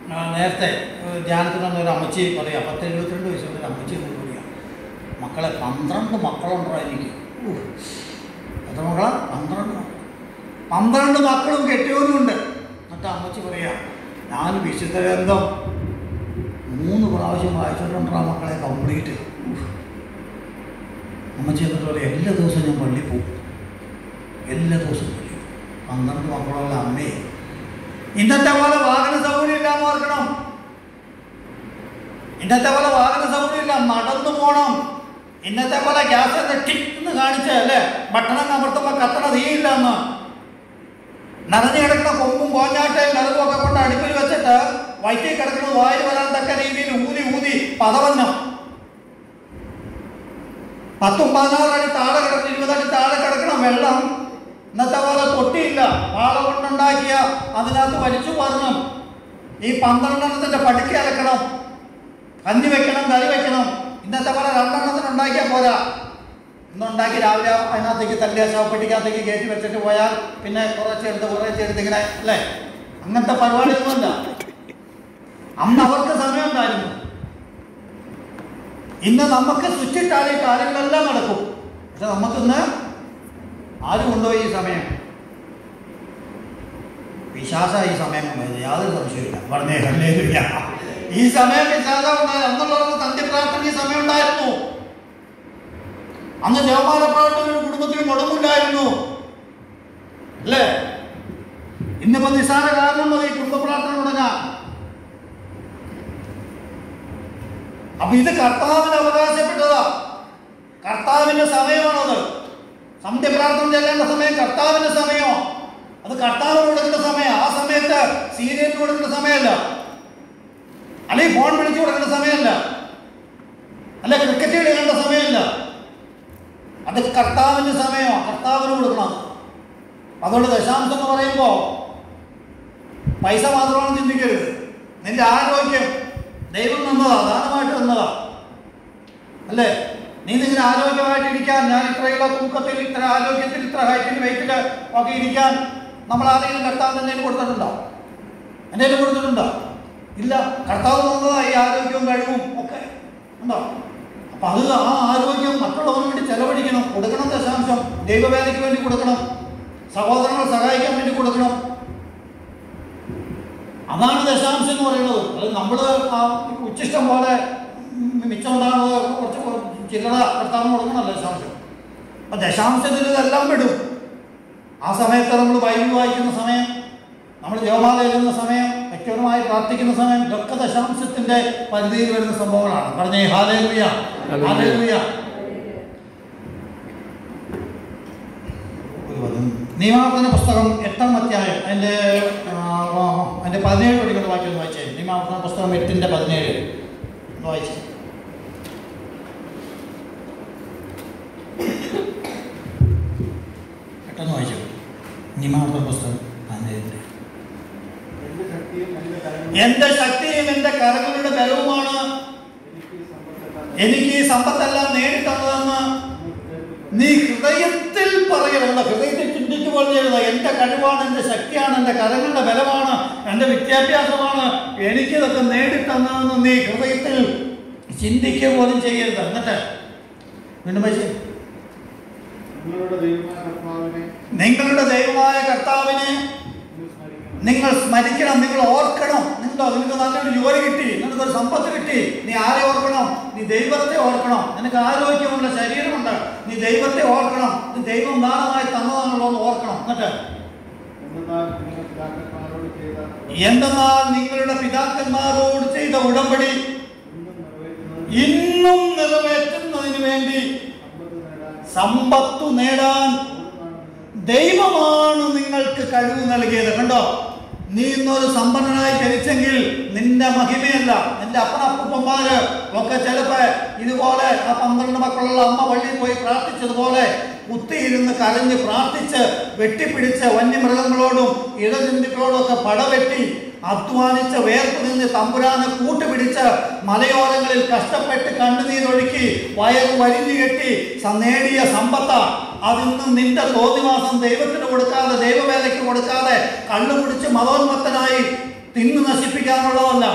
ആ, നേരത്തെ ഏഹ്, ധ്യാനത്തിന് വന്ന ഒരു അമ്മച്ചി പറയാം പത്ത് എഴുപത്തിരണ്ട് വയസ്സുള്ള ഒരു അമ്മച്ചി എന്ന് പറയാം മക്കളെ പന്ത്രണ്ട് മക്കളുണ്ടോ എനിക്ക് ഉഹ്. എത്ര മക്കളാ പന്ത്രണ്ട് മക്കൾ പന്ത്രണ്ട് മക്കളും കെട്ടിയവനുമുണ്ട് എന്നിട്ട് അമ്മച്ചി പറയാം ഞാൻ വിശുദ്ധ ഗ്രന്ഥം മൂന്ന് പ്രാവശ്യം വായിച്ചിട്ടുണ്ടോ ആ മക്കളെ കംപ്ലീറ്റ് ഉഹ്. അമ്മച്ചി എന്നിട്ട് പറയാം എല്ലാ ദിവസവും ഞാൻ പള്ളിയിൽ പോകും എല്ലാ ദിവസവും പള്ളിയിൽ പോകും. പന്ത്രണ്ട് മക്കളുള്ള അമ്മയെ ഇന്നത്തെ പോലെ വാഹന സൗകര്യം ഇല്ലാന്ന് ഓർക്കണം ഇന്നത്തെ പോലെ വാഹന സൗകര്യം ഇല്ല നടന്നു പോണം ഇന്നത്തെ പോലെ ഗ്യാസ് എന്ന് ടിക് എന്ന് കാണിച്ച് അല്ലേ ഭക്ഷണം അമർത്തുമ്പോൾ കത്തണ തീയില്ല എന്ന് നനഞ്ഞു കിടക്കുന്ന കൊമ്പും കോഞ്ഞാട്ടയും കലവും ഒക്കെ കൊണ്ട് അടുപ്പിൽ വെച്ചിട്ട് വയറ്റിൽ കിടക്കുന്നത് വായിൽ വരാൻ തക്ക രീതിയിൽ ഊതി ഊതി പതവന്നം പത്തും പതിനാറ് അടി താഴെ കിടക്കണം ഇരുപതടി താഴെ കിടക്കണം വെള്ളം ഇന്നത്തെ പോലെ തൊട്ടിയില്ല പാള കൊണ്ടുണ്ടാക്കിയ അതിനകത്ത് വലിച്ചു പറഞ്ഞു ഈ പന്ത്രണ്ടെണ്ണത്തിന്റെ പടുക്കി അലക്കണം കഞ്ഞി വെക്കണം കറി വെക്കണം ഇന്നത്തെ പോലെ രണ്ടെണ്ണത്തിന് ഉണ്ടാക്കിയാൽ പോരാ ഇന്നുണ്ടാക്കി രാവിലെ അതിനകത്തേക്ക് തല്ലിയ ശവപ്പെട്ടിക്കകത്തേക്ക് കയറ്റി വെച്ചിട്ട് പോയാൽ പിന്നെ കുറച്ച് എടുത്ത് കുറച്ച് എടുത്ത് ഇങ്ങനെ അല്ലേ അങ്ങനത്തെ പരിപാടിയൊന്നുമില്ല അന്ന് അവർക്ക് സമയം ഉണ്ടായിരുന്നു ഇന്ന് നമുക്ക് സ്വിച്ചിട്ടാൽ ഈ കാര്യങ്ങളെല്ലാം നടക്കും പക്ഷെ നമുക്കിന്ന് ആര് കൊണ്ടുപോയി ഈ സമയം പിശാസ ഈ സമയം കൊണ്ടുപോയത് യാതൊരു സംശയമില്ല പറഞ്ഞേ ഹല്ലേലൂയ. ഈ സമയം പിശാസ ഉണ്ടായത് അന്നുള്ളവർക്ക് തന്റെ പ്രാർത്ഥന ഈ സമയം ഉണ്ടായിരുന്നു അന്ന് ജവമാല പ്രാർത്ഥന ഒരു കുടുംബത്തിന് മുടങ്ങില്ലായിരുന്നു അല്ലേ ഇന്നിപ്പോ നിസാര കാരണം മതി കുടുംബ പ്രാർത്ഥന മുടങ്ങാൻ അപ്പൊ ഇത് കർത്താവിന് അവകാശപ്പെട്ടതാ കർത്താവിന്റെ സമയമാണത് സന്ധ്യപ്രാർത്ഥന ചെല്ലേണ്ട സമയം കർത്താവിന്റെ സമയമോ അത് കർത്താവിന് കൊടുക്കേണ്ട സമയം ആ സമയത്ത് സീരിയലിന് കൊടുക്കേണ്ട സമയമല്ല അല്ലെങ്കിൽ ഫോൺ വിളിച്ചു കൊടുക്കേണ്ട സമയമല്ല അല്ല ക്രിക്കറ്റ് കളിക്കേണ്ട സമയമല്ല അത് കർത്താവിന്റെ സമയമാണ് കർത്താവിന് കൊടുക്കണം അതുകൊണ്ട് ദശാംശം എന്ന് പറയുമ്പോൾ പൈസ മാത്രമാണ് ചിന്തിക്കരുത് നിന്റെ ആരോഗ്യം ദൈവം തന്നതാ ദാനമായിട്ട് തന്നതാ അല്ലേ നീ നിങ്ങനെ ആരോഗ്യമായിട്ട് ഇരിക്കാൻ ഞാൻ ഇത്രയുള്ള തൂക്കത്തിൽ ഇത്ര ആരോഗ്യത്തിൽ ഇത്ര ഹൈറ്റിൽ വെയിറ്റിൽ ഒക്കെ ഇരിക്കാൻ നമ്മൾ ആരെങ്കിലും കർത്താവ് എന്തെങ്കിലും കൊടുത്തിട്ടുണ്ടോ എന്തെങ്കിലും കൊടുത്തിട്ടുണ്ടോ ഇല്ല കർത്താവ് തന്നതാ ഈ ആരോഗ്യവും കഴിവും ഒക്കെ ഉണ്ടോ അപ്പൊ അത് ആ ആരോഗ്യം മറ്റുള്ളവർക്ക് വേണ്ടി ചെലവഴിക്കണം കൊടുക്കണം ദശാംശം ദൈവവേദയ്ക്ക് വേണ്ടി കൊടുക്കണം സഹോദരങ്ങളെ സഹായിക്കാൻ വേണ്ടി കൊടുക്കണം അതാണ് ദശാംശം എന്ന് പറയുന്നത് അത് നമ്മൾ ആ ഉച്ചിഷ്ടം പോലെ ഉം, മിച്ചം ഉണ്ടാകുന്നത് കുറച്ച് കൊ- ചില്ലറ കർത്താവിന് കൊടുക്കണമല്ലോ ദശാംശം അപ്പൊ ദശാംശത്തിൽ ഇതെല്ലാം പെടും ആ സമയത്ത് നമ്മൾ ബൈബിൾ വായിക്കുന്ന സമയം നമ്മൾ ജവമാല എഴുതുന്ന സമയം വ്യക്തിപരമായി പ്രാർത്ഥിക്കുന്ന സമയം ഇതൊക്കെ ദശാംശത്തിന്റെ പരിധിയിൽ വരുന്ന സംഭവങ്ങളാണ് പറഞ്ഞേ ഹാലേലുയ ഹാലേലുയ നിയമാവർത്തന പുസ്തകം എട്ടാം അധ്യായം അതിൻ്റെ ആ, ആ, അതിൻ്റെ പതിനേഴ് പഠിക്കുന്ന വാക്യം ഒന്ന് വായിച്ചേ നിയമാവർത്തന പുസ്തകം എട്ടിൻ്റെ പതിനേഴ് ഒന്ന് വായിച്ചേ പെട്ടെന്ന് വായിച്ചു നിയമാവർത്തന പുസ്തകം പതിനേഴിൻ്റെ എന്റെ ശക്തിയും എന്റെ കരങ്ങളും എന്റെ ശക്തിയും എന്റെ കരങ്ങളുടെ ബലവുമാണ് എനിക്ക് സമ്പത്തെല്ലാം എനിക്ക് ഈ സമ്പത്തെല്ലാം നേടിത്തന്നതെന്ന് നീ ഹൃദയത്തിൽ പറയണം ഹൃദയത്തിൽ ചിന്തിച്ചു പറഞ്ഞിരുന്ന എന്റെ കഴിവാണ് എന്റെ ശക്തിയാണ് എന്റെ കരങ്ങളുടെ ബലമാണ് എന്റെ വിദ്യാഭ്യാസമാണ് എനിക്കിതൊക്കെ നേടിത്തന്നതെന്ന് നീ ഹൃദയത്തിൽ ചിന്തിക്കുക പോലും ചെയ്യരുത് എന്നിട്ട് വീണ്ടും വായിച്ചേ. നിങ്ങളുടെ ദൈവമായ കർത്താവിനെ നിങ്ങളുടെ ദൈവമായ കർത്താവിനെ നിങ്ങൾ സ്മരിക്കണം നിങ്ങൾ സ്മരിക്കണം നിങ്ങൾ ഓർക്കണം നിങ്ങളോ നിങ്ങൾക്ക് നല്ലൊരു ജോലി കിട്ടി നിനക്ക് ഒരു സമ്പത്ത് കിട്ടി നീ ആരെ ഓർക്കണം നീ ദൈവത്തെ ഓർക്കണം നിനക്ക് ആരോഗ്യമുള്ള ശരീരമുണ്ട് നീ ദൈവത്തെ ഓർക്കണം നീ ദൈവം ദാനമായി തന്നതാണല്ലോ എന്ന് ഓർക്കണം എന്നിട്ട് എന്നാൽ നിങ്ങൾ പിതാക്കന്മാരോട് ചെയ്ത എന്തെന്നാൽ നിങ്ങളുടെ പിതാക്കന്മാരോട് ചെയ്ത ഉടമ്പടി ഇന്നും ഇന്നും നിറവേറ്റുന്നത് നിറവേറ്റുന്നതിന് വേണ്ടി സമ്പത്ത് സമ്പത്തു നേടാൻ നേടാൻ ഓരോന്നാണ് ദൈവമാണ് നിങ്ങൾക്ക് കഴിവ് നൽകിയത് കണ്ടോ നീ ഇന്നൊരു സമ്പന്നനായി ജനിച്ചെങ്കിൽ നിന്റെ മഹിമയല്ല നിന്റെ അപ്പനപ്പൂപ്പന്മാര് ഒക്കെ ചിലപ്പോ ഇതുപോലെ ആ പന്ത്രണ്ട് മക്കളുള്ള അമ്മ വള്ളിയിൽ പോയി പ്രാർത്ഥിച്ചതുപോലെ കുത്തിയിരുന്ന് കരഞ്ഞ് പ്രാർത്ഥിച്ച് വെട്ടിപ്പിടിച്ച് വന്യമൃഗങ്ങളോടും ഇഴജന്തുക്കളോടും ഒക്കെ പടവെട്ടി അധ്വാനിച്ച് വേർപ്പ് നിന്ന് തമ്പുരാനെ കൂട്ടുപിടിച്ച് മലയോരങ്ങളിൽ കഷ്ടപ്പെട്ട് കണ്ണുനീരൊഴുക്കി വയറ് വലിഞ്ഞു കെട്ടി സ- നേടിയ സമ്പത്ത അതിന്ന് നിന്റെ തോന്നിവാസം ദൈവത്തിന് കൊടുക്കാതെ ദൈവവേലയ്ക്ക് കൊടുക്കാതെ കള്ളു കുടിച്ച് മതോന്മത്തനായി തിന്നു നശിപ്പിക്കാനുള്ളതല്ല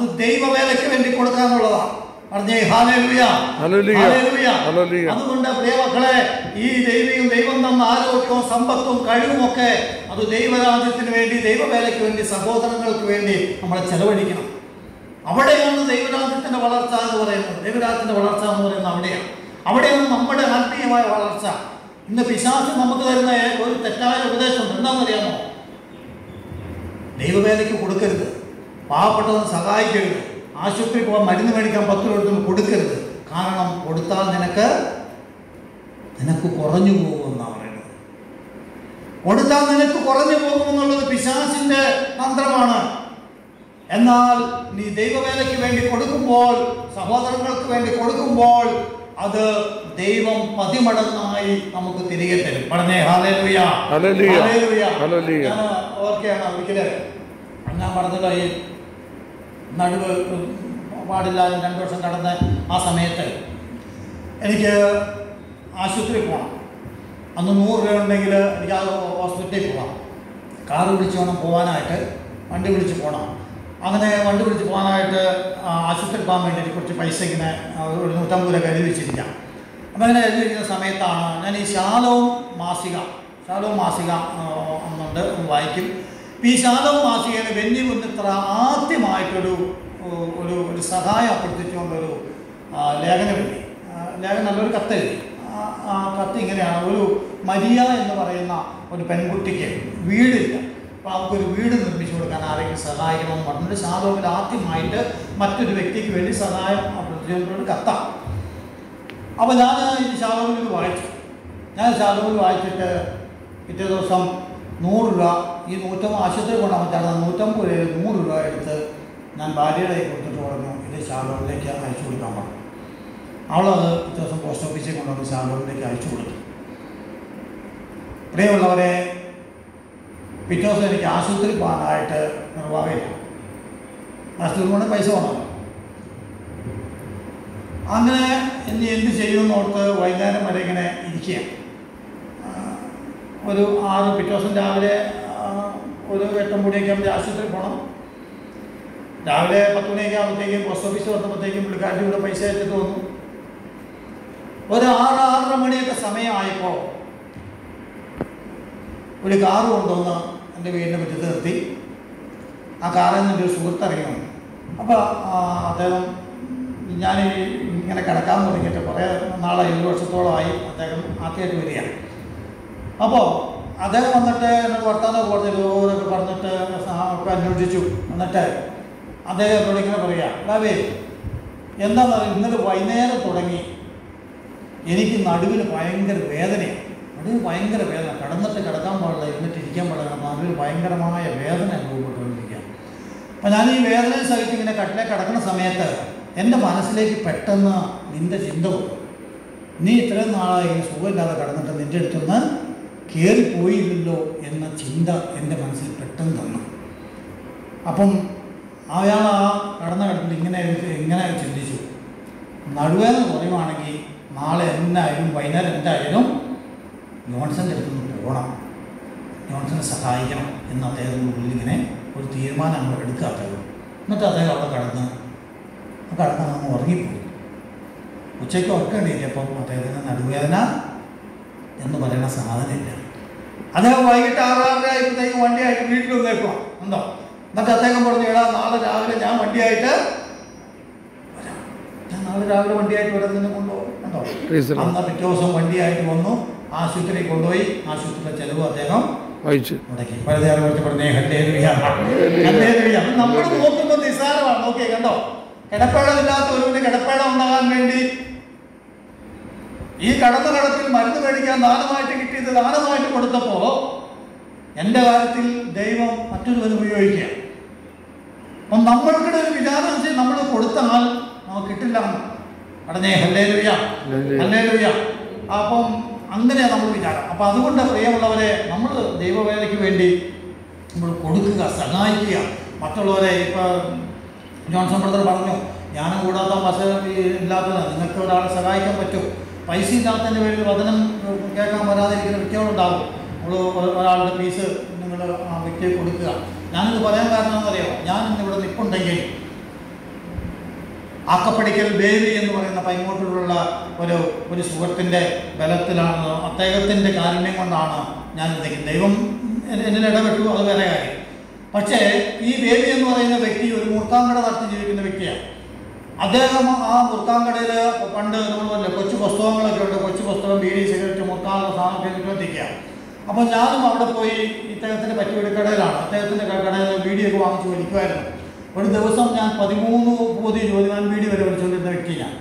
അത് ദൈവവേലയ്ക്ക് വേണ്ടി കൊടുക്കാന്നുള്ളതാ പറഞ്ഞേ ഹാലേലുയ ഹല്ലേലൂയ. ഹാലേലുയ. ഹല്ലേലൂയ. അതുകൊണ്ട് പ്രിയമക്കളെ ഈ ദൈവിയും ദൈവം തന്ന ആരോഗ്യവും സമ്പത്തും കഴിവുമൊക്കെ അത് ദൈവരാജ്യത്തിന് വേണ്ടി ദൈവവേലയ്ക്ക് വേണ്ടി സഹോദരങ്ങൾക്ക് വേണ്ടി നമ്മൾ ചെലവഴിക്കണം അവിടെയാണ് ദൈവരാജ്യത്തിന്റെ വളർച്ച എന്ന് പറയുന്നത് ദൈവരാജ്യത്തിന്റെ വളർച്ച എന്ന് പറയുന്നത് അവിടെയാണ് അവിടെയാണ് നമ്മുടെ ആത്മീയമായ വളർച്ച ഇന്ന് പിശാച് നമുക്ക് തരുന്ന ഒരു തെറ്റായ ഉപദേശം എന്താണെന്നറിയാമോ ദൈവവേലയ്ക്ക് കൊടുക്കരുത് പാവപ്പെട്ടവന് സഹായിക്കരുത് ആശുപത്രി പോകാൻ മരുന്ന് മേടിക്കാൻ പത്ത് രൂപ കൊടുത്ത് കൊടുക്കരുത് കാരണം കൊടുത്താൽ നിനക്ക് നിനക്ക് കുറഞ്ഞു പോകുമെന്നാണ് പറയുന്നത് കൊടുത്താൽ നിനക്ക് കുറഞ്ഞു പോകുമെന്നുള്ളത് പിശാചിന്റെ തന്ത്രമാണ് എന്നാൽ നീ ദൈവവേലയ്ക്ക് വേണ്ടി കൊടുക്കുമ്പോൾ സഹോദരങ്ങൾക്ക് വേണ്ടി കൊടുക്കുമ്പോൾ അത് ദൈവം പതിമടങ്ങായി നമുക്ക് തിരികെ തരും പറഞ്ഞേ ഹാലേലുയ ഹല്ലേലൂയ. ഹാലേലുയ. ഹല്ലേലൂയ. ഞാൻ ഓർക്കുകയാണ് ഒരിക്കല് ഞാൻ പറഞ്ഞല്ലോ ഈ നടുവ് പാടില്ലാതെ രണ്ടു വർഷം കടന്ന് ആ സമയത്ത് എനിക്ക് ആശുപത്രി പോകണം അന്ന് നൂറ് രൂപ ഉണ്ടെങ്കിൽ എനിക്ക് ആ ഹോസ്പിറ്റലിൽ പോകാം കാറ് വിളിച്ച് വേണം പോകാനായിട്ട് വണ്ടി വിളിച്ച് പോകണം അങ്ങനെ വണ്ടി വിളിച്ച് പോകാനായിട്ട് ആ, ആശുപത്രി പോകാൻ വേണ്ടി കുറച്ച് പൈസ ഇങ്ങനെ ആ, ഒരു നൂറ്റമ്പത് രൂപ കരുതി വെച്ചിരിക്കാം അപ്പം അങ്ങനെ കരുതി വെക്കുന്ന സമയത്താണ് ഞാൻ ഈ ശാലവും മാസിക ശാലവും മാസിക ആ, ഒന്നുണ്ട് ഒന്ന് വായിക്കും ഇപ്പം ഈ ശാലവും മാസികയിൽ വെന്നി മുന്നിത്ര ആദ്യമായിട്ടൊരു ഓ, ഒരു ഒരു സഹായം അഭ്യർത്ഥിച്ചുകൊണ്ടൊരു ആ, ലേഖനം എഴുതി ആ, ലേഖനം നല്ലൊരു കത്തെഴുതി ആ ആ കത്ത് ഇങ്ങനെയാണ് ഒരു മരിയ എന്ന് പറയുന്ന ഒരു പെൺകുട്ടിക്ക് വീടില്ല അപ്പോൾ അവർക്കൊരു വീട് നിർമ്മിച്ചു കൊടുക്കാൻ ആരെങ്കിലും സഹായിക്കണമെന്ന് പറഞ്ഞിട്ട് ശാലോമിൽ ആദ്യമായിട്ട് മറ്റൊരു വ്യക്തിക്ക് വേണ്ടി സഹായം അഭ്യർത്ഥിച്ചുകൊണ്ടൊരു കത്താണ് അപ്പോൾ ഞാൻ ഈ ശാലോമിൽ ഇത് വായിച്ചു ഞാൻ ശാലോമിൽ വായിച്ചിട്ട് പിറ്റേ ദിവസം നൂറ് രൂപ ഈ നൂറ്റമ്പത് ആശുപത്രി കൊണ്ടാൽ പറ്റാതെ നൂറ്റമ്പത് രൂപ നൂറ് രൂപ എടുത്ത് ഞാൻ ഭാര്യയുടെ കയ്യിൽ കൊടുത്തിട്ട് പറഞ്ഞു ഇത് ശാലോമിലേക്ക് അയച്ചു കൊടുക്കാൻ പറഞ്ഞു അവളത് പിറ്റേ ദിവസം പോസ്റ്റ് ഓഫീസിൽ കൊണ്ടുവന്ന് ശാലോമിലേക്ക് അയച്ചു കൊടുത്തു പ്രിയമുള്ളവരെ പിറ്റേ ദിവസം എനിക്ക് ആശുപത്രി പോകാനായിട്ട് നിർവാഹമില്ല ആശുപത്രി കൊണ്ട് പൈസ വേണം അങ്ങനെ ഇനി എന്ത് ചെയ്യുമെന്ന് ഓർത്ത് വൈകുന്നേരം വരെ ഇങ്ങനെ ഇരിക്കുകയാണ് ആ, ഒരു ആറ് പിറ്റേ ദിവസം രാവിലെ ആ, ഒരു എട്ടൊമ്പടിയൊക്കെ ആകുമ്പോൾ ആശുപത്രി പോകണം രാവിലെ പത്ത് മണിയൊക്കെ ആകുമ്പോഴത്തേക്കും പോസ്റ്റ് ഓഫീസ് വന്നപ്പോഴത്തേക്കും പുള്ളിക്കാരി ഇവിടെ പൈസ അയച്ചിട്ട് വന്നു ഒരു ആറ് ആറര മണിയൊക്കെ സമയമായപ്പോൾ ഒരു കാറ് കൊണ്ടുവന്ന് എൻ്റെ വീടിൻ്റെ മുറ്റത്ത് നിർത്തി ആ കാറിൽ നിന്ന് എൻ്റെ ഒരു സുഹൃത്ത് ഇറങ്ങി വന്നു അപ്പോൾ അദ്ദേഹം ഞാൻ ഈ ഇങ്ങനെ കിടക്കാൻ തുടങ്ങിയിട്ട് കുറേ നാളെ ഏഴ് വർഷത്തോളമായി അദ്ദേഹം ആദ്യമായിട്ട് വരികയാണ് അപ്പോൾ അദ്ദേഹം വന്നിട്ട് എന്നോട് വർത്താനം പറഞ്ഞിട്ട് ഓരോക്കെ പറഞ്ഞിട്ട് ഒക്കെ അന്വേഷിച്ചു എന്നിട്ട് അദ്ദേഹം എന്നോട് ഇങ്ങനെ പറയുക ബാബേ എന്താണെന്ന് പറയുക ഇന്നലെ വൈകുന്നേരം തുടങ്ങി എനിക്ക് നടുവിന് ഭയങ്കര വേദനയാണ് നടുവിന് ഭയങ്കര വേദന കിടന്നിട്ട് കിടക്കാൻ പാടില്ല ഇരുന്നിട്ട് ഇരിക്കാൻ പാടില്ല നടുവിന് ഭയങ്കരമായ വേദന അനുഭവപ്പെട്ടുകൊണ്ടിരിക്കുകയാണ് അപ്പം ഞാൻ ഈ വേദന സഹിച്ച് ഇങ്ങനെ കട്ടിലെ കിടക്കുന്ന സമയത്ത് എൻ്റെ മനസ്സിലേക്ക് പെട്ടെന്ന് നിൻ്റെ ചിന്ത വന്നു നീ ഇത്രയും നാളായി ഇങ്ങനെ സുഖമില്ലാതെ കിടന്നിട്ട് നിൻ്റെ അടുത്തുനിന്ന് കയറിപ്പോയില്ലല്ലോ എന്ന ചിന്ത എൻ്റെ മനസ്സിൽ പെട്ടെന്ന് തന്നു അപ്പം അയാൾ ആ കടന്ന കിടപ്പിൽ ഇങ്ങനെ ഇരുന്ന് ഇങ്ങനെ ചിന്തിച്ചു നടുവേദന കുറയുവാണെങ്കിൽ നാളെ എന്തായാലും വൈകുന്നേരം എന്തായാലും ജോൺസൻ്റെ അടുത്ത് നിന്ന് പോകണം ജോൺസനെ സഹായിക്കണം എന്ന് അദ്ദേഹത്തിൻ്റെ ഉള്ളിൽ ഇങ്ങനെ ഒരു തീരുമാനം അങ്ങ് എടുക്കുക അദ്ദേഹം എന്നിട്ട് അദ്ദേഹം അവിടെ കടന്ന് ആ കടന്ന് അങ്ങ് ഉറങ്ങിപ്പോയി ഉച്ചയ്ക്ക് ഉറക്കേണ്ടിയില്ലപ്പം അദ്ദേഹത്തിന് നടുവേദന എന്ന് പറയുന്ന സാധനമില്ല അദ്ദേഹം വൈകിട്ട് ആറാറര ആയപ്പോഴത്തേക്ക് വണ്ടിയായിട്ട് വീട്ടിൽ വന്നേക്കുക ഉണ്ടോ എന്നിട്ട് അദ്ദേഹം പറഞ്ഞു എടാ നാളെ രാവിലെ ഞാൻ വണ്ടിയായിട്ട് വരാം ഞാൻ നാളെ രാവിലെ വണ്ടിയായിട്ട് വരാൻ തന്നെ കൊണ്ടുപോകും ഉണ്ടോ Praise the Lord. അന്ന് പിറ്റേ ദിവസം വണ്ടിയായിട്ട് വന്നു ആശുപത്രിയിൽ കൊണ്ടുപോയി ആശുപത്രിയിലെ ചെലവ് അദ്ദേഹം വായിച്ചു മുടക്കി പഴുതേ കുറിച്ച് പറഞ്ഞേ ഹല്ലേലൂയ ഹല്ലേലൂയ അപ്പം നമ്മൾ നോക്കുമ്പോൾ നിസ്സാരമാണ് നോക്കിയേ കണ്ടോ കിടപ്പേടമില്ലാത്ത ഒരുവിന് കിടപ്പേട ഉണ്ടാകാൻ വേണ്ടി ഈ കടന്ന കടത്തിൽ മരുന്ന് മേടിക്കാൻ ദാനമായിട്ട് കിട്ടിയത് ദാനമായിട്ട് കൊടുത്തപ്പോ എൻ്റെ കാര്യത്തിൽ ദൈവം മറ്റൊരുവന് ഉപയോഗിക്കുക അപ്പം നമ്മൾക്കിടെ ഒരു വിചാരം വെച്ച് നമ്മൾ കൊടുത്താൽ നമുക്ക് കിട്ടില്ല എന്ന് പറഞ്ഞേ ഹല്ലേലൂയ ഹല്ലേലൂയ. ഹല്ലേലൂയ അപ്പം അങ്ങനെയാണ് നമ്മൾ വിചാരം അപ്പം അതുകൊണ്ട് പ്രിയമുള്ളവരെ നമ്മൾ ദൈവവേലയ്ക്ക് വേണ്ടി നമ്മൾ കൊടുക്കുക സഹായിക്കുക മറ്റുള്ളവരെ ഇപ്പോൾ ജോൺസൺ ബ്രദർ പറഞ്ഞു ജ്ഞാനം കൂടാത്ത വശ ഇല്ലാത്തത് നിങ്ങൾക്ക് ഒരാളെ സഹായിക്കാൻ പറ്റും പൈസ ഇല്ലാത്തതിൻ്റെ പേരിൽ വചനം കേൾക്കാൻ വരാതിരിക്കുന്ന വ്യക്തികളുണ്ടാകും നമ്മൾ ഒരാളുടെ ഫീസ് നിങ്ങൾ ആ വ്യക്തിയെ കൊടുക്കുക ഞാനിത് പറയാൻ കാരണം എന്നറിയാമോ ഞാൻ ഇന്ന് ഇവിടെ നിൽപ്പുണ്ടെങ്കിൽ ആക്കപ്പടിക്കൽ ബേബി എന്ന് പറയുന്ന പൈങ്ങോട്ടിലുള്ള ഒരു ഒരു സുഹൃത്തിൻ്റെ ബലത്തിലാണ് അദ്ദേഹത്തിൻ്റെ കാരുണ്യം കൊണ്ടാണ് ഞാൻ ഇരിക്കുന്നത് ദൈവം എന്നെ- എന്നിൽ ഇടപെട്ടു അത് വേറെ കാര്യം പക്ഷേ ഈ ബേബി എന്ന് പറയുന്ന വ്യക്തി ഒരു മൂർത്താങ്കട നടത്തി ജീവിക്കുന്ന വ്യക്തിയാണ് അദ്ദേഹം ആ മുർത്താങ്കടയിൽ പണ്ട് നമ്മൾ പറഞ്ഞില്ലേ കൊച്ചു പുസ്തകങ്ങളൊക്കെ ഉണ്ട് കൊച്ചു പുസ്തകം ബീഡി സിഗരറ്റ് മുർത്താനുള്ള സാധനമൊക്കെ എത്തിക്കുക അപ്പോൾ ഞാനും അവിടെ പോയി ഇദ്ദേഹത്തിൻ്റെ പറ്റുപിടിക്കടയിലാണ് അദ്ദേഹത്തിൻ്റെ കടയിൽ ബീഡിയൊക്കെ വാങ്ങിച്ച് വലിക്കുമായിരുന്നു ഒരു ദിവസം ഞാൻ പതിമൂന്ന് പൂതി ജ്യോതിമാൻ ബീഡി വരെ വലിച്ചുകൊണ്ടിരുന്ന വ്യക്തി ഞാൻ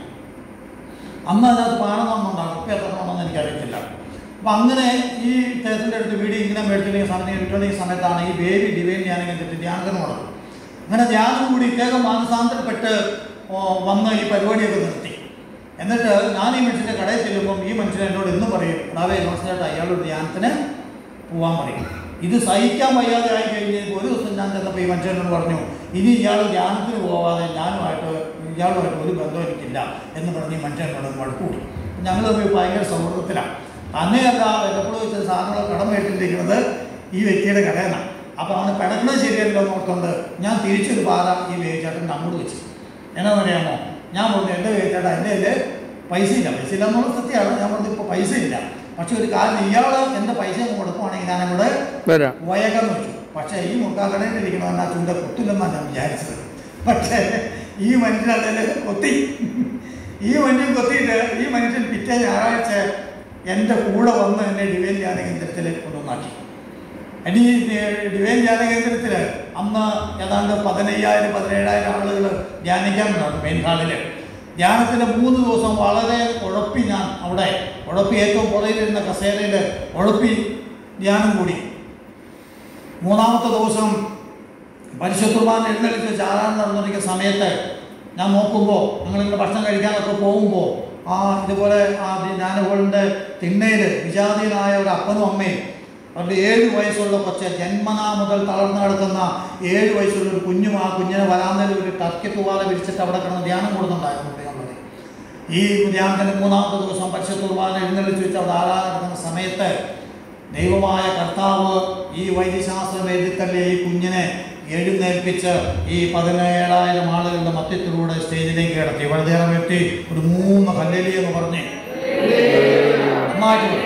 അന്ന് അതിനകത്ത് പാണമെന്നുണ്ടാകും ഇപ്പം എത്ര പണമെന്ന് എനിക്കറിയത്തില്ല അപ്പം അങ്ങനെ ഈ ഇദ്ദേഹത്തിൻ്റെ അടുത്ത് വീഡിയോ ഇങ്ങനെ മേടിച്ചിട്ടുണ്ടെങ്കിൽ സമയം കിട്ടുന്ന സമയത്താണ് ഈ ബേബി ഡിവൈൻ ധ്യാനം കണ്ടിട്ട് ധ്യാനത്തിന് പോണത് അങ്ങനെ ധ്യാനം കൂടി ഇദ്ദേഹം മാനസാന്തരപ്പെട്ട് ഓ, വന്ന് ഈ പരിപാടിയൊക്കെ നിർത്തി എന്നിട്ട് ഞാൻ ഈ മനുഷ്യൻ്റെ കടയിൽ ചെല്ലുമ്പം ഈ മനുഷ്യൻ എന്നോട് എന്നും പറയും അതാവേ ജോൺസേട്ടാ അയാളൊരു ധ്യാനത്തിന് പോകാൻ പറയും ഇത് സഹിക്കാൻ വയ്യാതെ ആയി കഴിഞ്ഞപ്പോൾ ഒരു ദിവസം ഞാൻ ചെന്നപ്പോൾ ഈ മനുഷ്യനോട് പറഞ്ഞു ഇനി ഇയാൾ ധ്യാനത്തിന് പോകാതെ ഞാനുമായിട്ട് ഇയാളുമായിട്ട് ഒരു ബന്ധം എനിക്കില്ല എന്ന് പറഞ്ഞ് ഈ മനുഷ്യനോട് വഴക്കു കൂടി ഞങ്ങൾ തമ്മിൽ ഭയങ്കര സൗഹൃദത്തിലാണ് തന്നെയല്ല എപ്പോഴും വെച്ച സാധനങ്ങൾ കടം കേട്ടിരിക്കുന്നത് ഈ വ്യക്തിയുടെ കടയിലാണ് അപ്പോൾ അവന് പിടക്കുന്നത് ശരിയല്ലോ എന്ന് ഓർത്തുകൊണ്ട് ഞാൻ തിരിച്ചൊരു പാറ ഈ വേവിച്ചേട്ടൻ അങ്ങോട്ട് വെച്ചു എന്നാണെന്നറിയാമോ ഞാൻ പറഞ്ഞു എൻ്റെ വേവിച്ചേട്ടാ എൻ്റെ കയ്യിൽ പൈസ ഇല്ല പൈസ ഇല്ല എന്നുള്ള സത്യമാണ് ഞാൻ പറഞ്ഞു ഇപ്പോൾ പൈസ ഇല്ല പക്ഷെ ഒരു കാര്യം ഇയാൾ എൻ്റെ പൈസ അങ്ങ് കൊടുക്കുവാണെങ്കിൽ ഞാൻ അങ്ങോട്ട് വരാം വയകം വെച്ചു പക്ഷേ ഈ മുക്കാക്കടയിൽ ഇരിക്കണമെന്ന് ആ ചൂണ്ട കുത്തില്ലെന്നാണ് ഞാൻ വിചാരിച്ചത് പക്ഷേ ഈ മനുഷ്യൻ അതിൽ കൊത്തി ഈ മനുഷ്യൻ കൊത്തിയിട്ട് ഈ മനുഷ്യൻ പിറ്റേ ഞായറാഴ്ച എൻ്റെ കൂടെ വന്ന് എന്നെ ഡിവൈൻ ധ്യാന കേന്ദ്രത്തിൽ കൊണ്ടുവന്നാക്കി ഇനി ഡിവൈൻ ധ്യാന കേന്ദ്രത്തിൽ അന്ന് ഏതാണ്ട് പതിനയ്യായിരം പതിനേഴായിരം ആളുകൾ ധ്യാനിക്കാനുണ്ടായിരുന്നു മെയിൻ ഹാളിൽ ധ്യാനത്തിന് മൂന്ന് ദിവസം വളരെ ഉഴപ്പി ഞാൻ അവിടെ ഉഴപ്പി ഏറ്റവും പുറയിലിരുന്ന കസേരയിൽ ഉഴപ്പി ധ്യാനം കൂടി മൂന്നാമത്തെ ദിവസം പരിശുദ്ധ കുർബാന എഴുന്നള്ളിച്ച് വെച്ച് ആരാധന നടന്നിരിക്കുന്ന സമയത്ത് ഞാൻ നോക്കുമ്പോൾ ഞങ്ങളിങ്ങനെ ഭക്ഷണം കഴിക്കാനൊക്കെ പോകുമ്പോൾ ആ ഇതുപോലെ ആ ജ്ഞാനഹോളിൻ്റെ തിണ്ണയിൽ വിജാതീയനായ ഒരു അപ്പനും അമ്മയും അവരുടെ ഏഴ് വയസ്സുള്ള കൊച്ച ജന്മനാ മുതൽ തളർന്നു കിടക്കുന്ന ഏഴ് വയസ്സുള്ള ഒരു കുഞ്ഞും ആ കുഞ്ഞിനെ വരാന്തയിൽ ഒരു ടർക്കി തൂവാല വിരിച്ചിട്ട് അവിടെ കിടന്ന് ധ്യാനം കൂടുന്നുണ്ടായിരുന്നു പ്രിയമുള്ളവരെ. ഈ ധ്യാനത്തിന് മൂന്നാമത്തെ ദിവസം പരിശുദ്ധ കുർബാന എഴുന്നള്ളിച്ച് വെച്ച് അവിടെ ആരാധന നടക്കുന്ന സമയത്ത് ദൈവമായ കർത്താവ് ഈ വൈദ്യശാസ്ത്രം എഴുതിത്തല്ലേ ഈ കുഞ്ഞിനെ എഴുന്നേൽപ്പിച്ച് ഈ പതിനേഴായിരം ആളുകളുടെ മധ്യത്തിലൂടെ സ്റ്റേജിലേക്ക് കിടത്തി വളരെ വ്യക്തി ഒരു മൂന്ന് കല്ലേലി എന്ന് പറഞ്ഞ് നന്നായിട്ട് പറ.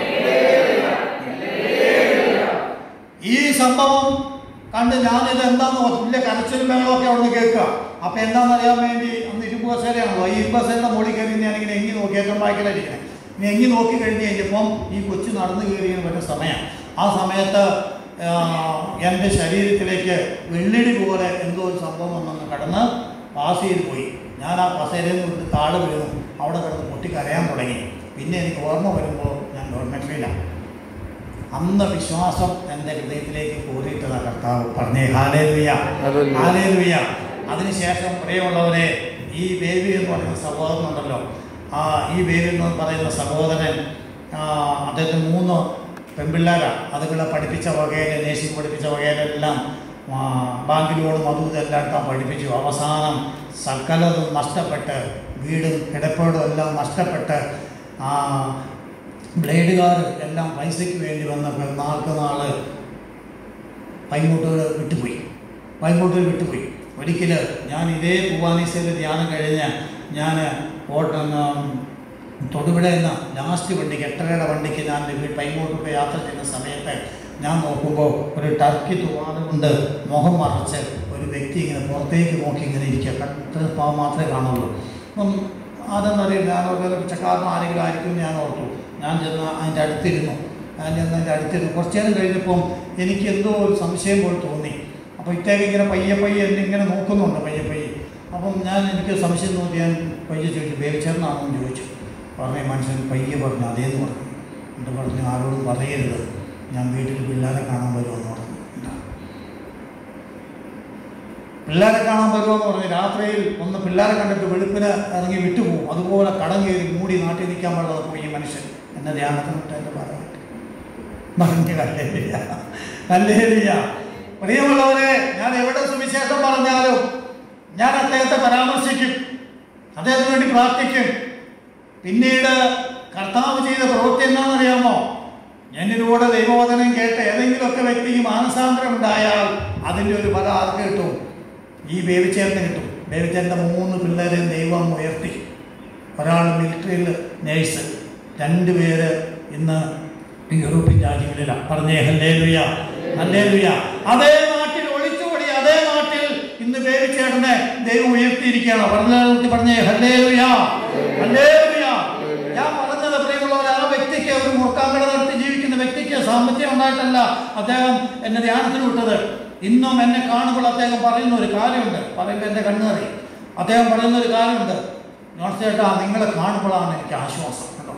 ഈ സംഭവം കണ്ട് ഞാനിത് എന്താന്ന് വലിയ കരച്ചിലും ബഹളമൊക്കെ അവിടെ നിന്ന് കേൾക്കുക അപ്പൊ എന്താണെന്ന് അറിയാൻ വേണ്ടി അന്ന് ഇരുമ്പ് കസേരയാണല്ലോ ഈ ഇരുമ്പ് കസേരയുടെ മുകളിൽ കയറി ഞാനിങ്ങനെ എങ്ങി നോക്കി ഏറ്റവും ബാക്കിലായിരിക്കണേ ഇനി എങ്ങി നോക്കി കഴിഞ്ഞ് കഴിഞ്ഞപ്പം ഈ കൊച്ചു നടന്നു കയറി പറ്റുന്ന സമയം ആ സമയത്ത് ആ, എൻ്റെ ശരീരത്തിലേക്ക് വെള്ളിടി പോലെ എന്തോ ഒരു സംഭവം ഒന്നൊന്ന് കടന്ന് പാസ് ചെയ്ത് പോയി ഞാൻ ആ കസേരയിൽ നിന്ന് വിട്ട് താഴെ വീണു അവിടെ കിടന്ന് പൊട്ടി കരയാൻ തുടങ്ങി പിന്നെ എനിക്ക് ഓർമ്മ വരുമ്പോൾ ഞാൻ ഗവൺമെൻറ്റിലാണ് അന്ന് വിശ്വാസം എൻ്റെ ഹൃദയത്തിലേക്ക് കോറിയിട്ടതാ കർത്താവ് പറഞ്ഞേ ഹാലേലുയ ഹല്ലേലൂയ. ഹാലേലുയ അതിനുശേഷം പ്രിയമുള്ളവരെ ഈ ബേബി എന്ന് പറയുന്ന സഹോദരൻ ഉണ്ടല്ലോ ആ ഈ ബേബി എന്ന് പറയുന്ന സഹോദരൻ ആ, അദ്ദേഹത്തിന് മൂന്ന് പെൺപിള്ളേരാണ് അതുങ്ങളെ പഠിപ്പിച്ച വകയിൽ നേഴ്സിംഗ് പഠിപ്പിച്ച വകയിലെല്ലാം ആ, ബാങ്ക് ലോണും അതും ഇതെല്ലാം എടുത്താൽ പഠിപ്പിച്ചു അവസാനം സകലതും നഷ്ടപ്പെട്ട് വീടും കിടപ്പേടും എല്ലാം നഷ്ടപ്പെട്ട് ആ, ബ്ലേഡുകാർ എല്ലാം പൈസയ്ക്ക് വേണ്ടി വന്നപ്പോൾ നാൾക്ക് നാള് പൈങ്ങോട്ടുകൾ വിട്ടുപോയി പൈങ്ങോട്ടുകൾ വിട്ടുപോയി ഒരിക്കൽ ഞാൻ ഇതേ കുവാനീസയിൽ ധ്യാനം കഴിഞ്ഞ് ഞാൻ ഓട്ടം തൊടുപുഴ എന്ന ലാസ്റ്റ് വണ്ടിക്ക് എട്ടരയുടെ വണ്ടിക്ക് ഞാൻ പൈങ്ങോട്ടൊക്കെ യാത്ര ചെയ്യുന്ന സമയത്ത് ഞാൻ നോക്കുമ്പോൾ ഒരു ടർക്കി തുവാല കൊണ്ട് മുഖം മറച്ച് ഒരു വ്യക്തി ഇങ്ങനെ പുറത്തേക്ക് നോക്കി ഇങ്ങനെ ഇരിക്കുക കണ്ട പാവം മാത്രമേ കാണുള്ളൂ അപ്പം അതെന്നറിയില്ല ഞാൻ ഓർത്തത് പിച്ചക്കാരനോ ആരെങ്കിലും ആയിരിക്കും എന്ന് ഞാൻ ഓർത്തു ഞാൻ ചെന്ന് അതിൻ്റെ അടുത്തിരുന്നു ഞാൻ ചെന്ന് അതിൻ്റെ അടുത്തിരുന്നു കുറച്ച് നേരം കഴിഞ്ഞപ്പം എനിക്ക് എന്തോ ഒരു സംശയം പോലെ തോന്നി അപ്പോൾ ഇത്തേക്ക് ഇങ്ങനെ പയ്യെ പയ്യെ എന്നെ ഇങ്ങനെ നോക്കുന്നുണ്ട് പയ്യെ പയ്യെ അപ്പം ഞാൻ എനിക്ക് സംശയം തോന്നി ഞാൻ പയ്യെ ചോദിച്ചു ബേബിച്ചേർന്നാണോ എന്ന് ചോദിച്ചു പറഞ്ഞ മനുഷ്യൻ പയ്യെ പറഞ്ഞു അതേന്ന് പറഞ്ഞു എന്നിട്ട് പറഞ്ഞു ആരോടും പറയരുത് ഞാൻ വീട്ടിൽ പിള്ളേരെ കാണാൻ വരുമെന്ന് പറഞ്ഞു എന്താ പിള്ളേരെ കാണാൻ വരുമെന്ന് പറഞ്ഞ് രാത്രിയിൽ ഒന്ന് പിള്ളേരെ കണ്ടിട്ട് വെളുപ്പിന് ഇറങ്ങി വിട്ടുപോകും അതുപോലെ കടം കയറി മൂടി നാട്ടിൽ നിൽക്കാൻ പാടില്ലാതെ പോയി ഈ മനുഷ്യൻ എന്നെ ധ്യാനത്തിന് വിട്ട് എൻ്റെ ഭാഗമായിട്ട് പറഞ്ഞു കല്ലേലിയ കല്ലേലിയ പ്രിയമുള്ളവരെ ഞാൻ എവിടെ സുവിശേഷം പറഞ്ഞാലും ഞാൻ അദ്ദേഹത്തെ പരാമർശിക്കും അദ്ദേഹത്തിന് വേണ്ടി പ്രാർത്ഥിക്കും പിന്നീട് കർത്താവ് ചെയ്ത പ്രവൃത്തി എന്താണെന്നറിയാമോ എന്നിലൂടെ ദൈവവചനം കേട്ട് ഏതെങ്കിലുമൊക്കെ വ്യക്തിക്ക് മാനസാന്തരം ഉണ്ടായാൽ അതിൻ്റെ ഒരു ഫലം ആർക്ക് കിട്ടും ഈ വേവിച്ചേർന്ന് കിട്ടും ദൈവത്തിൻ്റെ മൂന്ന് പിള്ളേരെയും ദൈവം ഉയർത്തി ഒരാൾ മിലിറ്ററിയിൽ നേഴ്സ് രണ്ട് പേര് ഇന്ന് യൂറോപ്യൻ രാജ്യങ്ങളിലാണ് പറഞ്ഞേ ഹല്ലേ ലുയ ഹല്ലേ ലുയ അതേ നാട്ടിൽ ഒളിച്ചുകൂടി അതേ നാട്ടിൽ ഇന്ന് ബേബിച്ചേട്ടനെ ദൈവം ഉയർത്തിയിരിക്കുകയാണ് പറഞ്ഞ പറഞ്ഞേ ഹല്ലേ ലുയ ഹല്ലേ ലുയ ഞാൻ പറഞ്ഞത് പ്രിയമുള്ളവർ ആ വ്യക്തിക്ക് ഒരു മുറുക്കാങ്കട നടത്തി ജീവിക്കുന്ന വ്യക്തിക്ക് സാമ്പത്തികം ഉണ്ടായിട്ടല്ല അദ്ദേഹം എന്നെ ധ്യാനത്തിന് വിട്ടത് ഇന്നും എന്നെ കാണുമ്പോൾ അദ്ദേഹം പറയുന്ന ഒരു കാര്യമുണ്ട് പറയുമ്പോൾ എൻ്റെ കണ്ണേറി അദ്ദേഹം പറയുന്ന ഒരു കാര്യമുണ്ട് ജോൺസ് ചേട്ടാ നിങ്ങളെ കാണുമ്പോഴാണ് എനിക്ക് ആശ്വാസം കേട്ടോ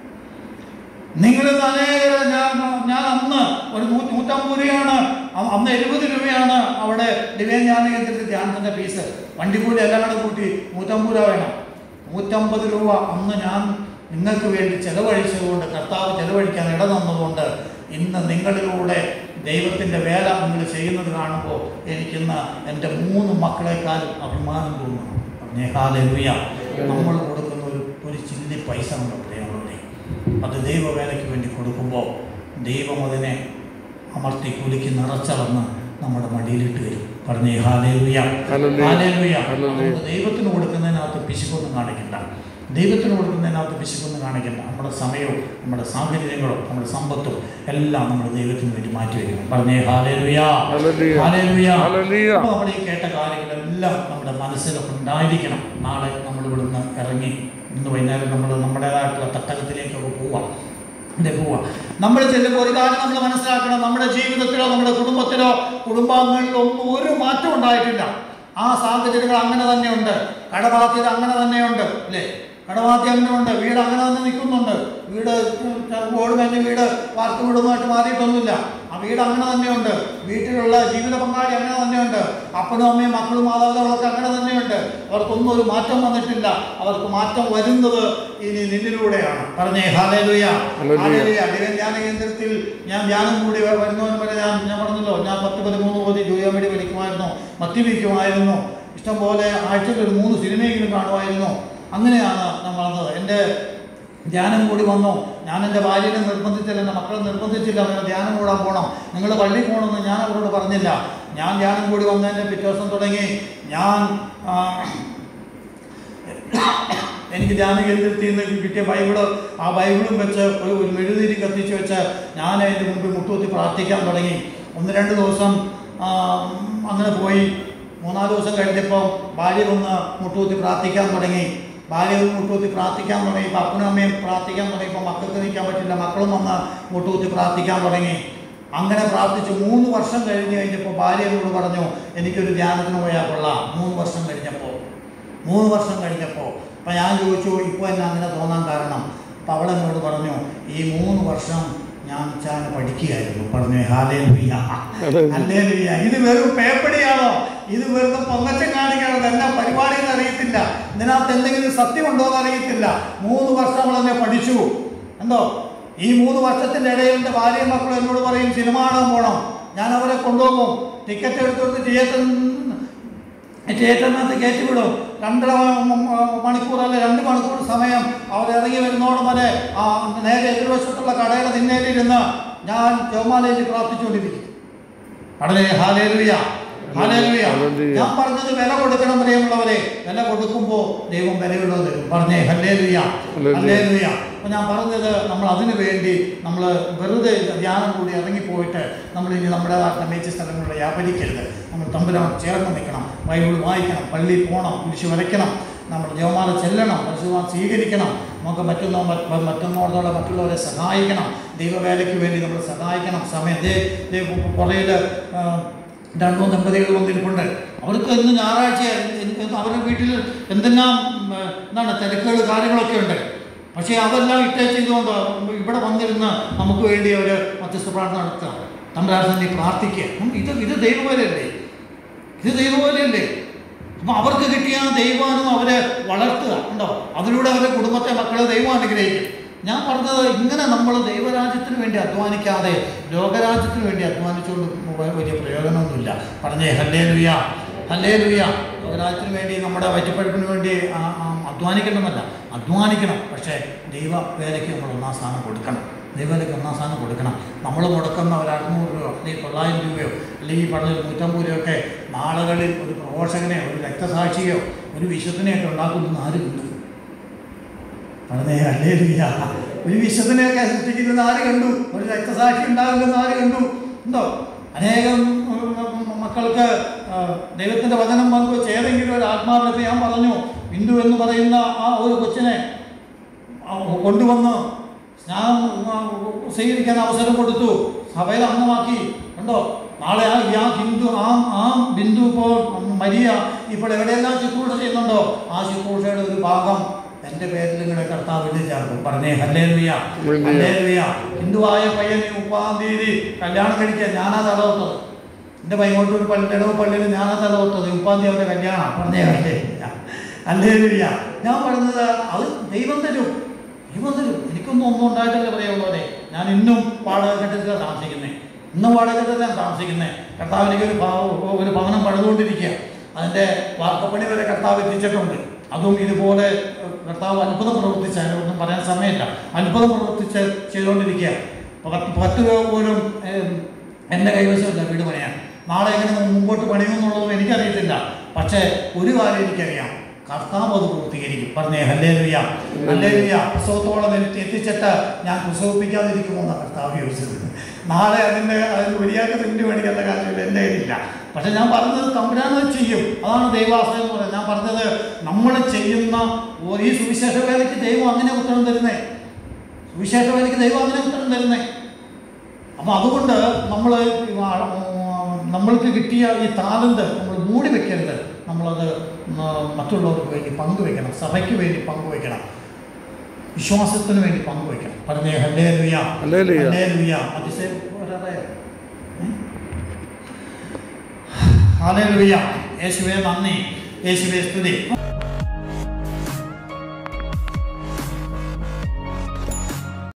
നിങ്ങൾ അനേകരെ ഞാൻ ഞാൻ അന്ന് ഒരു നൂ നൂറ്റമ്പത് രൂപയാണ് അ- അന്ന് എഴുപത് രൂപയാണ് അവിടെ ദിവ്യ ജ്ഞാന കേന്ദ്രത്തിൽ ധ്യാനത്തിൻ്റെ ഫീസ് വണ്ടിക്കൂലി എല്ലാം കൂടെ കൂട്ടി നൂറ്റമ്പത് രൂപ വേണം നൂറ്റമ്പത് രൂപ അന്ന് ഞാൻ നിങ്ങൾക്ക് വേണ്ടി ചെലവഴിച്ചതുകൊണ്ട് കർത്താവ് ചെലവഴിക്കാൻ ഇട തന്നതുകൊണ്ട് ഇന്ന് നിങ്ങളിലൂടെ ദൈവത്തിൻ്റെ വേല നിങ്ങൾ ചെയ്യുന്നത് കാണുമ്പോൾ എനിക്കിന്ന് എൻ്റെ മൂന്ന് മക്കളെക്കാളും അഭിമാനം തോന്നുന്നു പറഞ്ഞേ ഹാലലുയ നമ്മൾ കൊടുക്കുന്ന ഒരു ഒരു ചില്ലി പൈസ ഉണ്ട് പ്രിയമുള്ളവരെ അത് ദൈവവേലയ്ക്ക് വേണ്ടി കൊടുക്കുമ്പോൾ ദൈവം അതിനെ അമർത്തി കുലുക്കി നിറച്ചളന്ന് നമ്മുടെ മടിയിലിട്ട് വരും പറഞ്ഞേ ഹാലേലുയ ഹല്ലേലൂയ. Hallelujah hallelujah. നമുക്ക് ദൈവത്തിന് കൊടുക്കുന്നതിനകത്ത് പിശുക്കൊന്നും കാണിക്കണ്ട ദൈവത്തിന് കൊടുക്കുന്നതിനകത്ത് പിശുക്കൊന്നും കാണിക്കണ്ട നമ്മുടെ സമയവും നമ്മുടെ സാഹചര്യങ്ങളും നമ്മുടെ സമ്പത്തും എല്ലാം നമ്മൾ ദൈവത്തിന് വേണ്ടി മാറ്റി വയ്ക്കണം പറഞ്ഞേ ഹാലേലുയ ഹല്ലേലൂയ. Hallelujah hallelujah. അപ്പോൾ നമ്മൾ ഈ കേട്ട കാര്യങ്ങളെല്ലാം നമ്മുടെ മനസ്സിൽ ഉണ്ടായിരിക്കണം നാളെ നമ്മൾ ഇവിടുന്ന് ഇറങ്ങി ഇന്ന് വൈകുന്നേരം നമ്മൾ നമ്മുടേതായിട്ടുള്ള തട്ടകത്തിലേക്കൊക്കെ പോവാം ഇവിടെ പോവാം നമ്മൾ ചെല്ലുമ്പോൾ ഒരു കാര്യം നമ്മൾ മനസ്സിലാക്കണം നമ്മുടെ ജീവിതത്തിലോ നമ്മുടെ കുടുംബത്തിലോ കുടുംബാംഗങ്ങളിലോ ഒന്നും ഒരു മാറ്റം ഉണ്ടായിട്ടില്ല ആ സാഹചര്യങ്ങൾ അങ്ങനെ തന്നെയുണ്ട് കടബാധ്യത അങ്ങനെ തന്നെയുണ്ട് അല്ലേ കടബാധ്യത അങ്ങനെ ഉണ്ട് വീട് അങ്ങനെ തന്നെ നിൽക്കുന്നുണ്ട് വീട് ഓട് കഴിഞ്ഞ് വീട് വാർത്ത വീടുമായിട്ട് മാറിയിട്ടൊന്നുമില്ല ആ വീട് അങ്ങനെ തന്നെയുണ്ട് വീട്ടിലുള്ള ജീവിത പങ്കാളി അങ്ങനെ തന്നെയുണ്ട് അപ്പനും അമ്മയും മക്കളും മാതാപിതാക്കളൊക്കെ അങ്ങനെ തന്നെയുണ്ട് അവർക്കൊന്നും ഒരു മാറ്റം വന്നിട്ടില്ല അവർക്ക് മാറ്റം വരുന്നത് ഇനി നിന്നിലൂടെയാണ് പറഞ്ഞേ ഹാലേലുയ ഹല്ലേലൂയ. ഹാലേലുയ ദിവ്യ ധ്യാന കേന്ദ്രത്തിൽ ഞാൻ ധ്യാനം കൂടി വ- വരുന്നവന് വരെ ഞാൻ ഞാൻ പറഞ്ഞല്ലോ ഞാൻ പത്ത് പതിമൂന്ന് കോടി ജോയാമടി പഠിക്കുമായിരുന്നു മദ്യപിക്കുമായിരുന്നു ഇഷ്ടംപോലെ ആഴ്ചയിൽ ഒരു മൂന്ന് സിനിമയെങ്കിലും കാണുമായിരുന്നു അങ്ങനെയാണ് നമ്മൾ വന്നത് എൻ്റെ ധ്യാനം കൂടി വന്നു ഞാൻ എൻ്റെ ഭാര്യനെ നിർബന്ധിച്ചില്ല എൻ്റെ മക്കളെ നിർബന്ധിച്ചില്ല അങ്ങനെ ധ്യാനം കൂടാൻ പോകണം നിങ്ങൾ പള്ളി പോകണമെന്ന് ഞാൻ അവരോട് പറഞ്ഞില്ല ഞാൻ ധ്യാനം കൂടി വന്നതിൻ്റെ പിറ്റേ ദിവസം തുടങ്ങി ഞാൻ ആ, എനിക്ക് ധ്യാന കേന്ദ്രത്തിൽ നിന്ന് കിട്ടിയ ബൈബിള് ആ ബൈബിളും വെച്ച് ഒരു ഒരു മെഴുതിരി കത്തിച്ച് വെച്ച് ഞാൻ അതിൻ്റെ മുമ്പിൽ മുട്ടുകുത്തി പ്രാർത്ഥിക്കാൻ തുടങ്ങി ഒന്ന് രണ്ട് ദിവസം ആ, അങ്ങനെ പോയി മൂന്നാല് ദിവസം കഴിഞ്ഞപ്പോൾ ഭാര്യ വന്ന് മുട്ടുകുത്തി പ്രാർത്ഥിക്കാൻ തുടങ്ങി ഭാര്യ വന്ന് മുട്ടുകുത്തി പ്രാർത്ഥിക്കാൻ തുടങ്ങി ഇപ്പം അപ്പനും അമ്മയും പ്രാർത്ഥിക്കാൻ തുടങ്ങിയപ്പോൾ മക്കൾക്ക് നിൽക്കാൻ പറ്റില്ല മക്കളും വന്ന് മുട്ടുകുത്തി പ്രാർത്ഥിക്കാൻ തുടങ്ങി അങ്ങനെ പ്രാർത്ഥിച്ചു മൂന്ന് വർഷം കഴിഞ്ഞ് കഴിഞ്ഞപ്പോൾ ഭാര്യ എന്നോട് പറഞ്ഞു എനിക്കൊരു ധ്യാനത്തിന് പോയാൽ കൊള്ളാം മൂന്ന് വർഷം കഴിഞ്ഞപ്പോൾ മൂന്ന് വർഷം കഴിഞ്ഞപ്പോൾ അപ്പം ഞാൻ ചോദിച്ചു ഇപ്പോൾ എന്നെ അങ്ങനെ തോന്നാൻ കാരണം അപ്പം അവൾ എന്നോട് പറഞ്ഞു ഈ മൂന്ന് വർഷം ഞാൻ ചാന പഠിക്കുകയായിരുന്നു പറഞ്ഞു ഹാലേ ലുയ്യ ഹല്ലേ ലുയ്യ ഇത് വെറും പേപ്പടിയാണോ ഇത് വെറും പൊങ്ങച്ചം കാണിക്കണോ ഇതെല്ലാം പരിപാടിയെന്ന് അറിയത്തില്ല ഇതിനകത്ത് എന്തെങ്കിലും സത്യമുണ്ടോ എന്ന് അറിയത്തില്ല മൂന്ന് വർഷം അവൾ എന്നെ പഠിച്ചു എന്തോ ഈ മൂന്ന് വർഷത്തിൻ്റെ ഇടയിൽ എൻ്റെ ഭാര്യയും മക്കളും എന്നോട് പറയും സിനിമ കാണാൻ പോകണം ഞാൻ അവരെ കൊണ്ടുപോകും ടിക്കറ്റ് എടുത്തുകൊണ്ട് തിയേറ്ററിൽ തിയേറ്ററിനകത്ത് കയറ്റിവിടും രണ്ടര മ- മ- മണിക്കൂർ അല്ലെ രണ്ട് മണിക്കൂർ സമയം അവർ ഇറങ്ങി വരുന്നോളം വരെ ആ നേരെ എതിർവശത്തുള്ള കടയുടെ തിന്നേലിരുന്ന് ഞാൻ ജോമാലയിൽ പ്രാർത്ഥിച്ചുകൊണ്ടിരിക്കും കടലേ ഹാലേലുയ ഹാലേലുയ ഹല്ലേലൂയ. ഞാൻ പറഞ്ഞത് വില കൊടുക്കണം പ്രിയമുള്ളവരെ വില കൊടുക്കുമ്പോൾ ദൈവം വിലയുള്ളത് തരും പറഞ്ഞേ ഹല്ലേലുയ ഹല്ലേലൂയ. ഹല്ലേലുയ അപ്പോൾ ഞാൻ പറഞ്ഞത് നമ്മൾ അതിനു വേണ്ടി നമ്മൾ വെറുതെ ധ്യാനം കൂടി ഇറങ്ങിപ്പോയിട്ട് നമ്മൾ ഇനി നമ്മുടേതായിട്ടുള്ള മേച്ച സ്ഥലങ്ങളിൽ വ്യാപരിക്കരുത് നമ്മൾ തമ്മിലാണ് ചേർന്ന് നിൽക്കണം ബൈബിൾ വായിക്കണം പള്ളിയിൽ പോകണം കുരിശ് വരയ്ക്കണം നമ്മൾ ജവമാല ചെല്ലണം പരിശുദ്ധ സ്വീകരിക്കണം നമുക്ക് മറ്റുന്ന മറ്റുന്നോടത്തോടെ മറ്റുള്ളവരെ സഹായിക്കണം ദൈവവേലയ്ക്ക് വേണ്ടി നമ്മൾ സഹായിക്കണം സമയം ദേ ദേ പുറയിൽ രണ്ടോ ദമ്പതികൾ വന്നിരിപ്പുണ്ട് അവർക്ക് ഇന്ന് ഞായറാഴ്ച അവരുടെ വീട്ടിൽ എന്തെല്ലാം ഉം, എന്താണ് തിരക്കുകൾ കാര്യങ്ങളൊക്കെ ഉണ്ട് പക്ഷേ അതെല്ലാം ഇട്ടേ ചെയ്തുകൊണ്ട് ഇവിടെ വന്നിരുന്ന് നമുക്ക് വേണ്ടി അവർ മധ്യസ്ഥ പ്രാർത്ഥന നടത്തുക തമ്പ്രാർത്ഥന പ്രാർത്ഥിക്കുക ഉം, ഇത് ഇത് ദൈവവേലയല്ലേ ഇത് ദൈവവേലയല്ലേ അപ്പം അവർക്ക് കിട്ടിയ ആ ദൈവാനും അവരെ വളർത്തുക ഉണ്ടോ അതിലൂടെ അവരുടെ കുടുംബത്തെ മക്കളെ ദൈവം അനുഗ്രഹിക്കും ഞാൻ പറഞ്ഞത് ഇങ്ങനെ നമ്മൾ ദൈവരാജ്യത്തിന് വേണ്ടി അധ്വാനിക്കാതെ ലോകരാജ്യത്തിന് വേണ്ടി അധ്വാനിച്ചുകൊണ്ട് വ- വലിയ പ്രയോജനമൊന്നുമില്ല പറഞ്ഞേ ഹല്ലേ ലുയ ഹല്ലേ ലുയ ലോകരാജ്യത്തിന് വേണ്ടി നമ്മുടെ വയറ്റിപ്പഴുപ്പിന് വേണ്ടി ആ, ആ, അധ്വാനിക്കണമെന്നല്ല അധ്വാനിക്കണം പക്ഷേ ദൈവ വേലയ്ക്ക് നമ്മൾ ഒന്നാം സ്ഥാനം കൊടുക്കണം ദൈവത്തിലേക്ക് ഒന്നാം സ്ഥാനം കൊടുക്കണം നമ്മൾ മുടക്കുന്ന ഒരു അറുന്നൂറ് രൂപ അല്ലെങ്കിൽ തൊള്ളായിരം രൂപയോ അല്ലെങ്കിൽ ഈ പറഞ്ഞ നൂറ്റമ്പത് രൂപയൊക്കെ നാളുകളിൽ ഒരു പ്രഘോഷകനെ ഒരു രക്തസാക്ഷിയോ ഒരു വിശുദ്ധനെയൊക്കെ ഉണ്ടാക്കുന്ന ആര് കണ്ടു പറഞ്ഞേ അല്ലേ ഒരു വിശുദ്ധനെയൊക്കെ സൃഷ്ടിക്കുന്ന ആര് കണ്ടു ഒരു രക്തസാക്ഷി ഉണ്ടാകുന്ന ആര് കണ്ടു ഉണ്ടോ അനേകം ഉം, ഉം, മക്കൾക്ക് ആ, ദൈവത്തിൻ്റെ വചനം പങ്കുവെച്ച് ഏതെങ്കിലും ഒരു ആത്മാവിനത്തെ ഞാൻ പറഞ്ഞു ബിന്ദു എന്ന് പറയുന്ന ആ ഒരു കൊച്ചിനെ ആ, കൊണ്ടുവന്ന് സ്നാനം ആ, സ്വീകരിക്കാൻ അവസരം കൊടുത്തു സഭയിൽ അംഗമാക്കി ഉണ്ടോ നാളെ ആ ഈ ആ ഹിന്ദു ആ ആ ബിന്ദു ഇപ്പോൾ മരിയ ഇപ്പോൾ എവിടെയെല്ലാം ശുശ്രൂഷ ചെയ്യുന്നുണ്ടോ ആ ശുശ്രൂഷയുടെ ഒരു ഭാഗം എൻ്റെ പേരിൽ നിങ്ങളുടെ കർത്താവ് എഴുതി ചേർക്കും പറഞ്ഞേ ഹല്ലേ ലുയ ഹല്ലേ ലുയ ഹിന്ദുവായ പയ്യനെ മുപ്പാം തീയതി കല്യാണം കഴിക്കാൻ ഞാനാ തലവത്തത് എൻ്റെ പൈങ്ങോട്ടൂർ പള്ളി ഇടവ് പള്ളിയിൽ ഞാനാ തലവത്തത് മുപ്പാം തീയതി അവരുടെ കല്യാണം പറഞ്ഞേ ഹല്ലേ അല്ലേ ലുയ ഞാൻ പറഞ്ഞത് അത് ദൈവം തരും ദൈവം തരും എനിക്കൊന്നും ഒന്നും ഉണ്ടായിട്ടില്ല പറയുള്ളവരെ ഞാൻ ഇന്നും വാടക കെട്ടിടത്തിലാണ് താമസിക്കുന്നത് ഇന്നും വാടക കെട്ടിടത്തിലാണ് താമസിക്കുന്നത് കർത്താവ് എനിക്ക് ഒരു ഭവ- ഒരു ഭവനം പണിതുകൊണ്ടിരിക്കുക അതിൻ്റെ വാർക്കപ്പണി വരെ കർത്താവ് എത്തിച്ചിട്ടുണ്ട് അതും ഇതുപോലെ ഏഹ്, കർത്താവ് അത്ഭുതം പ്രവർത്തിച്ച ഒന്നും പറയാൻ സമയമില്ല അത്ഭുതം പ്രവർത്തിച്ച് ചെയ്തുകൊണ്ടിരിക്കുക പത്ത് പത്ത് രൂപ പോലും ഏഹ്, എൻ്റെ കൈവശമില്ല വീട് പണിയാൻ നാളെ എങ്ങനെ മുമ്പോട്ട് പണിയുമെന്നുള്ളതും എനിക്കറിയത്തില്ല പക്ഷേ ഒരു കാര്യം എനിക്കറിയാം കർത്താവ് അത് പൂർത്തീകരിക്കും പറഞ്ഞേ ഹല്ലേ ലുയ ഹല്ലേ ലുയ പ്രസവത്തോളം എത്തി എത്തിച്ചിട്ട് ഞാൻ പ്രസവിപ്പിക്കാതിരിക്കുമോ എന്നാണ് കർത്താവ് ചോദിച്ചത് നാളെ അതിൻ്റെ അതിന് വലിയാക്ക തിണ്ടി മേടിക്കേണ്ട കാര്യമില്ല എൻ്റെ കയ്യിലില്ല പക്ഷെ ഞാൻ പറഞ്ഞത് തമ്പുരാനത് ചെയ്യും അതാണ് ദൈവാശ്രയം എന്ന് പറയുന്നത് ഞാൻ പറഞ്ഞത് നമ്മൾ ചെയ്യുന്ന ഓ- ഈ സുവിശേഷ വേലയ്ക്ക് ദൈവം അങ്ങനെ ഉത്തരം തരുന്നേ സുവിശേഷ വേലയ്ക്ക് ദൈവം അങ്ങനെ ഉത്തരം തരുന്നേ അപ്പം അതുകൊണ്ട് നമ്മൾ നമ്മൾക്ക് കിട്ടിയ ഈ താലന്ത് നമ്മൾ മൂടി വെക്കരുത് നമ്മളത് ഉം, മറ്റുള്ളവർക്ക് വേണ്ടി പങ്കുവെക്കണം സഭയ്ക്ക് വേണ്ടി പങ്കുവെക്കണം വിശ്വാസത്തിന് വേണ്ടി പങ്കുവെക്കണം പറഞ്ഞേ ഹല്ലേ ലുയ ഹല്ലേലൂയ. ഹല്ലേ ലുയ അതിശയം പോരാതെ ഹാലേ ലുയ യേശുവേ നന്ദി യേശുവേ സ്തുതി